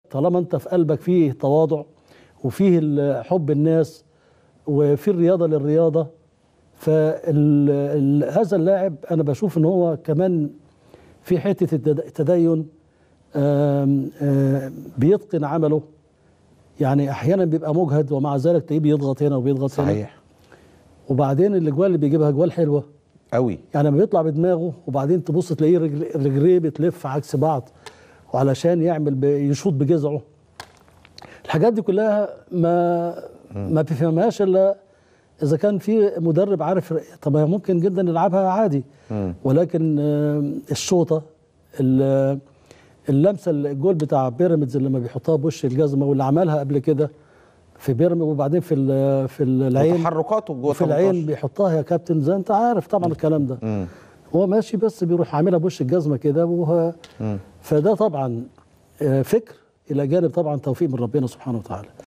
طالما انت في قلبك فيه تواضع وفيه ال- حب الناس وفي الرياضه للرياضه فهذا اللاعب انا بشوف ان هو كمان في حته التد- التدين آم، آم، بيتقن عمله يعني احيانا بيبقى مجهد ومع ذلك تلاقيه بيضغط هنا وبيضغط هنا صحيح وبعدين الاجوال اللي بيجيبها اجوال حلوه قوي يعني لما بيطلع بدماغه وبعدين تبص تلاقيه رجل رجليه بتلف عكس بعض وعلشان يعمل ب- يشوط بجذعه الحاجات دي كلها ما ما بيفهمهاش الا اذا كان في مدرب عارف طب ما ممكن جدا يلعبها عادي مم. ولكن آه، الشوطه ال- اللمسه الجول بتاع بيراميدز اللي لما بيحطها بوش الجزمه واللي عملها قبل كده في بيراميدز وبعدين في ال- في العين وتحركاته جوه في العين 18. بيحطها يا كابتن زي انت عارف طبعا الكلام ده مم. هو ماشي بس بيروح عاملها بوش الجزمه كده وه... مم. فده طبعا آه، فكر الى جانب طبعا توفيق من ربنا سبحانه وتعالى